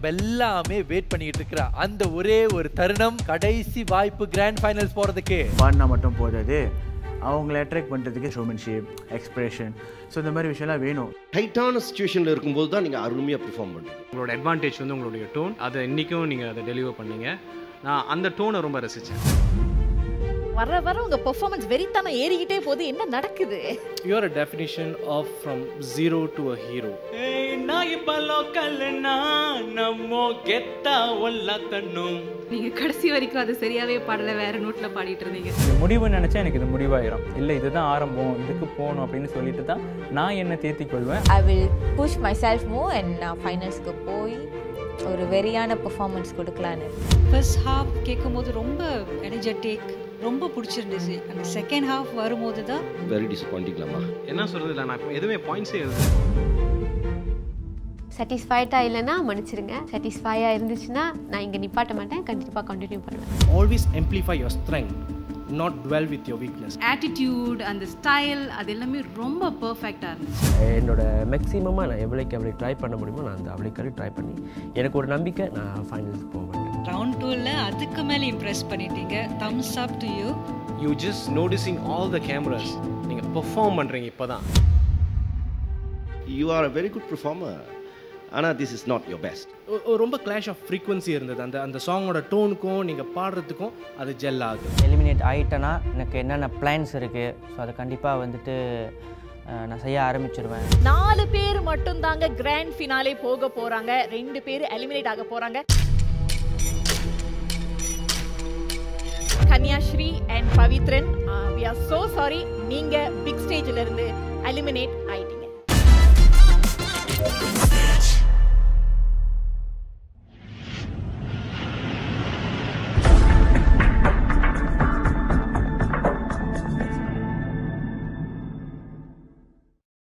நம்ம எல்லாமே வெயிட் பண்ணிட்டு இருக்கிற அந்த ஒரே ஒரு தருணம் கடைசி வாய்ப்பு கிராண்ட் ஃபைனல்ஸ் போறதுக்கு பாடினா மட்டும் போதாது அவங்கள அட்ராக்ட் பண்ணுறதுக்கு ஷோமன்ஷிப் எக்ஸ்பிரஷன் ஸோ இந்த மாதிரி விஷயம்லாம் வேணும் டைட்டான சுச்சுவேஷனில் இருக்கும்போது தான் நீங்கள் அருமையாக பெர்ஃபார்ம் பண்ணுறீங்க உங்களோட அட்வான்டேஜ் வந்து உங்களுடைய டோன் அதை இன்றைக்கும் நீங்கள் அதை டெலிவர் பண்ணீங்க நான் அந்த டோனை ரொம்ப ரசித்தேன் வர வர உங்க பெர்ஃபார்மன்ஸ் வெறித்தனம் ஏறிக்கிட்டே போகுது என்ன நடக்குது You are a definition of from zero to a hero. நீங்க கடைசி வரைக்கும் அது சரியாவே பாடல வேற நோட்ல பாடிட்டு இருந்தீங்க இது முடிவு நினச்சா எனக்கு இது முடிவாயிரும் இல்லை இதுதான் ஆரம்பம் இதுக்கு போகணும் அப்படின்னு சொல்லிட்டு தான் நான் என்னை தேத்திக் கொள்வேன் I will push myself move and நான் ஃபைனல்ஸ்க்கு போய் ஒரு வெறியான பெர்ஃபார்மன்ஸ் கொடுக்கலான்னு ஃபர்ஸ்ட் ஹாஃப் கேட்கும்போது ரொம்ப எனர்ஜெட்டிக் ரொம்ப பிடிச்சிருந்துச்சு அந்த செகண்ட் ஹாஃப் வரும்போது தான் வெரி டிசப்பாயிண்டிங்லாமா என்ன சொல்கிறது இல்லை நான் எதுவுமே பாயிண்ட்ஸே எழுது சாட்டிஸ்ஃபைடாக இல்லைன்னா மன்னிச்சிருங்க சாட்டிஸ்ஃபையாக இருந்துச்சுன்னா நான் இங்கே நிப்பாட்ட மாட்டேன் கண்டிப்பாக கண்டினியூ பண்ணுவேன் Always amplify your strength, not dwell with your weakness. Attitude அந்த ஸ்டைல் அது எல்லாமே ரொம்ப பர்ஃபெக்டாக இருந்துச்சு என்னோட மேக்ஸிமமாக நான் எவ்வளோக்கு எவ்வளோ ட்ரை பண்ண முடியுமோ நான் அந்த அவ்வளோக்கு ட்ரை பண்ணி எனக்கு ஒரு நம்பிக்கை நான் ஃபைனல்ஸ் போவேன் ரவுண்ட் டூவில் அதுக்கு மேலே இம்ப்ரெஸ் பண்ணிட்டீங்க thumbs up to you you just noticing all the cameras நீங்கள் பெர்ஃபார்ம் பண்ணுறீங்க இப்போ தான் you are a very good performer ஆனால் this is not your best ஒ- ஒரு ரொம்ப கிளாஷ் ஆஃப் ஃப்ரீக்வன்சி இருந்தது அந்த அந்த சாங்கோட டோனுக்கும் நீங்கள் பாடுறதுக்கும் அது ஜெல் ஆகுது எலிமினேட் ஆகிட்டேன்னா எனக்கு என்னென்ன பிளான்ஸ் இருக்குது ஸோ அதை கண்டிப்பாக வந்துட்டு அஹ், நான் செய்ய ஆரம்பிச்சிருவேன் நாலு பேர் மட்டும் தாங்க கிராண்ட் ஃபினாலே போக போறாங்க ரெண்டு பேர் எலிமினேட் ஆக போறாங்க Kanyashree and Pavithran we are so sorry நீங்க பிக் ஸ்டேஜ்ல இருந்து எலிமினேட் ஆயிட்டீங்க